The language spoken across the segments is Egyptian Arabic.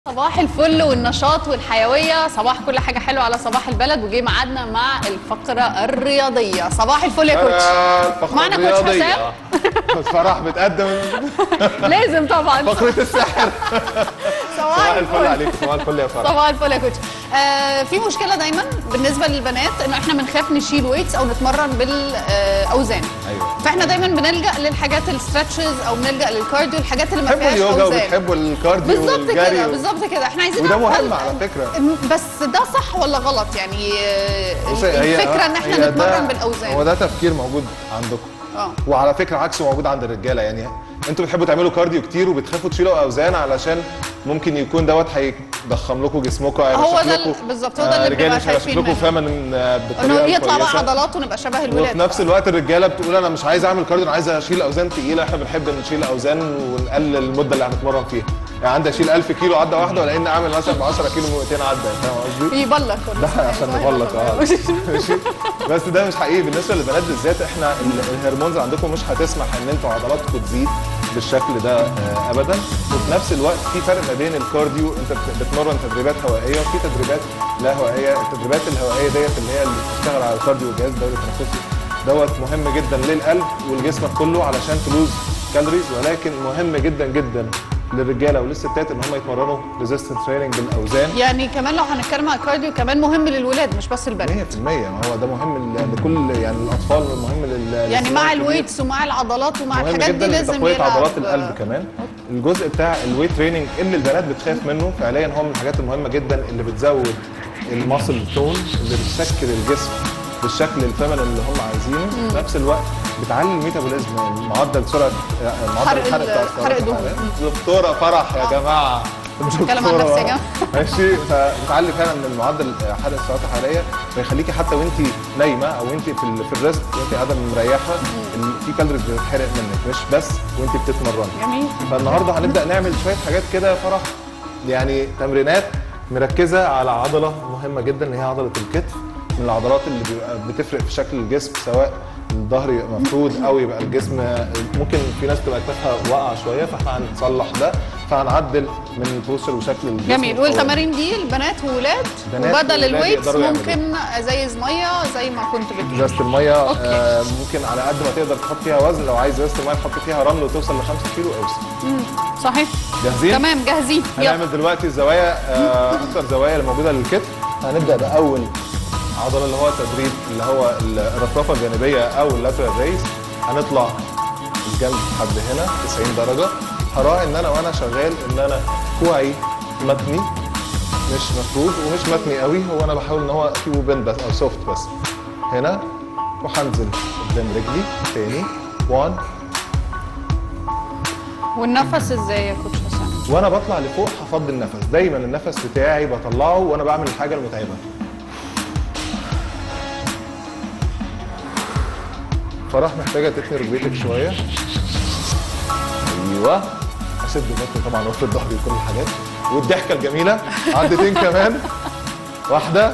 صباح الفل والنشاط والحيوية صباح كل حاجة حلوة على صباح البلد وجي ميعادنا مع الفقرة الرياضية صباح الفل يا كوتش الفقرة معنا كوتش الرياضية. حسام فرح بتقدم لازم طبعا فقرة السحر صباح صباح الفل عليك صباح الفل يا فرح صباح الفل يا كوتش آه في مشكلة دايما بالنسبة للبنات انه احنا بنخاف نشيل ويتس او نتمرن بالاوزان ايوه فاحنا دايما بنلجأ للحاجات الستريتشز او بنلجأ للكارديو الحاجات اللي ما بتحبوا فيهاش اليوجا اوزان وبتحبوا الكارديو بالظبط كده والجري و- بالظبط كده احنا عايزين وده نعرف مهم هل- على فكرة. بس ده صح ولا غلط يعني آه، بصي، هي- الفكره ان هي احنا ده- نتمرن هو بالاوزان ده تفكير موجود عندكم اه وعلى فكره عكسه موجود عند الرجاله يعني انتوا بتحبوا تعملوا كارديو كتير وبتخافوا تشيلوا اوزان علشان ممكن يكون دوت هيضخم لكم جسمكم هيبقى هو ده شكلكم- ال- بالظبط، هو ده اللي آه، رجال بنبقى مش هيبقى خايفين شكلكم منه. فيمنين آه، انه بطريقه يطلع بقى كويسة. عضلات ونبقى شبه الولاد وفي نفس الوقت الرجاله بتقول انا مش عايز اعمل كارديو انا عايز اشيل اوزان تقيله احنا بنحب نشيل اوزان ونقلل المده اللي هنتمرن فيها يعني عندي اشيل 1000 كيلو عده واحده ولا اني اعمل مثلا ب 10 كيلو 200 عده فاهم قصدي؟ يبلغ ده عشان نبلط اه ماشي بس ده مش حقيقي بالنسبه للبنات بالذات احنا ال- الهرمونز عندكم مش هتسمح ان انتوا عضلاتكم تزيد بالشكل ده آه، ابدا وفي نفس الوقت في فرق ما بين الكارديو انت بت- بتمرن تدريبات هوائيه وفي تدريبات لا هوائيه التدريبات الهوائيه ديت اللي هي اللي بتشتغل على الكارديو والجهاز الدوري التنفسي دوت مهم جدا للقلب ولجسمك كله علشان تلوز كالوريز ولكن مهم جدا جدا للرجاله وللستات ان هم يتمرنوا ريزيستنس تريننج بالاوزان يعني كمان لو هنتكلم على الكارديو كمان مهم للولاد مش بس 100% البنات ما هو ده مهم ل- لكل يعني الاطفال مهم لل يعني للسن مع الكبير. الويتس ومع العضلات ومع مهم الحاجات جدا دي لازم لتقويه يلعب عضلات القلب كمان الجزء بتاع الويت تريننج اللي البنات بتخاف منه فعليا هو من الحاجات المهمه جدا اللي بتزود الماسل تون اللي بتشكل الجسم بالشكل الفمن اللي هم عايزينه في نفس الوقت بتعلي الميتابوليزم معدل سرعه معدل حرق الحرق ال- بتاع السعرات حرق الدهون. الحرارية. دكتوره فرح يا جماعه بتكلم عن نفسي يا جماعة. ماشي فبتعلي فعلا من معدل حرق السعرات الحراريه فيخليكي حتى وانت نايمه او انت في ال- في الريست وانت قاعده مريحه ال- في كالوريز بتتحرق منك مش بس وانت بتتمرني جميل فالنهارده هنبدا نعمل شويه حاجات كده يا فرح يعني تمرينات مركزه على عضله مهمه جدا اللي هي عضله الكتف من العضلات اللي بيبقى بتفرق في شكل الجسم سواء الظهر يبقى مفرود او يبقى الجسم ممكن في ناس تبقى كتفها واقعه شويه فاحنا هنصلح ده فهنعدل من البوستر وشكل الجسم جميل والقوام. والتمارين دي البنات وولاد بنات وبدل وولاد الويتس يقدروا يعملوا. ممكن ازايز ميه زي ما كنت بتقول ازازه الميه أوكي. آه ممكن على قد ما تقدر تحط فيها وزن لو عايز ازازه الميه تحط فيها رمل وتوصل ل 5 كيلو اوصل صحيح جاهزين؟ تمام جاهزين يلا هنعمل دلوقتي الزوايا آه، اكتر زوايا اللي موجوده للكتف هنبدا باول عضله اللي هو تدريب اللي هو الرفرفه الجانبيه او اللاترال ريز هنطلع الجنب لحد هنا 90 درجه هراعي ان انا وانا شغال ان انا كوعي متني مش مفروض ومش متني قوي هو انا بحاول ان هو فيه بند بس او سوفت بس هنا وهنزل قدام رجلي تاني 1 والنفس ازاي يا كوتش حسام وانا بطلع لفوق هفضي النفس دايما النفس بتاعي بطلعه وانا بعمل الحاجه المتعبه فرح محتاجه تثني ركبتك شويه ايوه اشد بطني طبعا وافرد ظهري وكل الحاجات والضحكه الجميله عدتين كمان واحده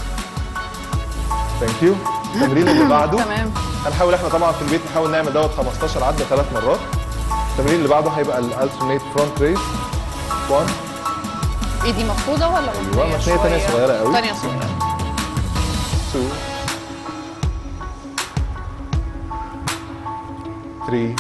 ثانك يو التمرين اللي بعده تمام هنحاول احنا طبعا في البيت نحاول نعمل دوت 15 عده ثلاث مرات التمرين اللي بعده هيبقى الالترنيت فرونت ريس 1 ايدي مفروضه ولا أيوة، مبنية مبنية تانية شوية؟ صغيرة قوي. تانية صغيرة 2 3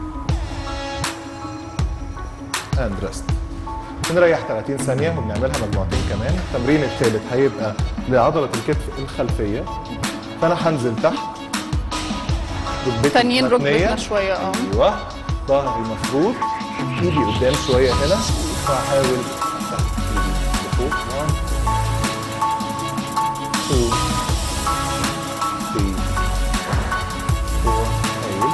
اند ريست بنريح 30 ثانية وبنعملها مجموعتين كمان التمرين الثالث هيبقى لعضلة الكتف الخلفية فأنا هنزل تحت ركبتي تانيين متنية. ركبتنا شويه اه ايوه ظهري مفروض ايدي قدام شويه هنا وهحاول افتح ايدي لفوق 1 2 3 4 هايل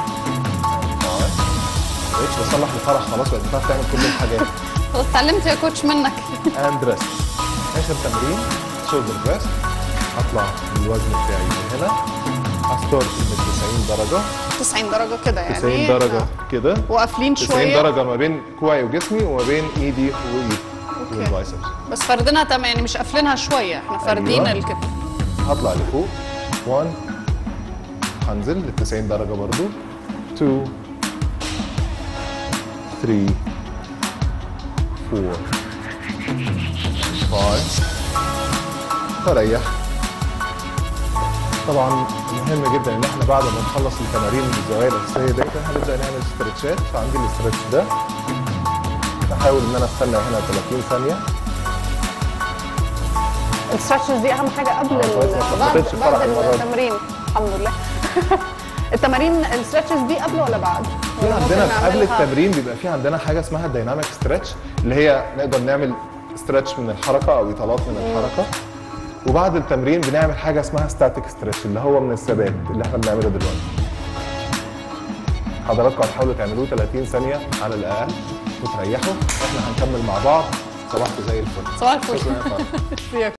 5 بقيتش بصلح لفرح خلاص بقت بتعرف تعمل كل الحاجات خلاص اتعلمت يا كوتش منك اند ريست اخر تمرين شولدر بريست هطلع بالوزن بتاعي من هنا هستارت من 90 درجه 90 درجه كده يعني 90 درجه كده وقافلين 90 شويه درجه ما بين كوعي وجسمي وما بين ايدي وايد أوكي. والبايسبس بس فردينها تمام يعني مش قافلينها شويه احنا فاردين أيوة. الكتف هطلع لفوق 1 هنزل ل 90 درجه برضو 2 3 4 فايف فريح طبعا مهم جدا ان احنا بعد ما نخلص التمارين الزوايا الاساسيه ديت هنبدا نعمل استرتشات فعندي الاسترتش ده بحاول ان انا استنى هنا 30 ثانيه الستريتشز دي اهم حاجه قبل آه، كويس، ما ال- بعد خبطتش فرح بعد المرة دي. التمرين الحمد لله التمارين الستريتشز دي قبل ولا بعد؟ في ولا عندنا ممكن قبل نعملها- التمرين بيبقى في عندنا حاجه اسمها الدايناميك ستريتش اللي هي نقدر نعمل ستريتش من الحركه او اطالات من الحركه وبعد التمرين بنعمل حاجه اسمها ستاتيك ستريتش اللي هو من الثبات اللي احنا بنعمله دلوقتي حضراتكم هتحاولوا تعملوه 30 ثانيه على الاقل وتريحوا احنا هنكمل مع بعض صباحكم زي الفل صباح الفل شكرا يا فرح. فيك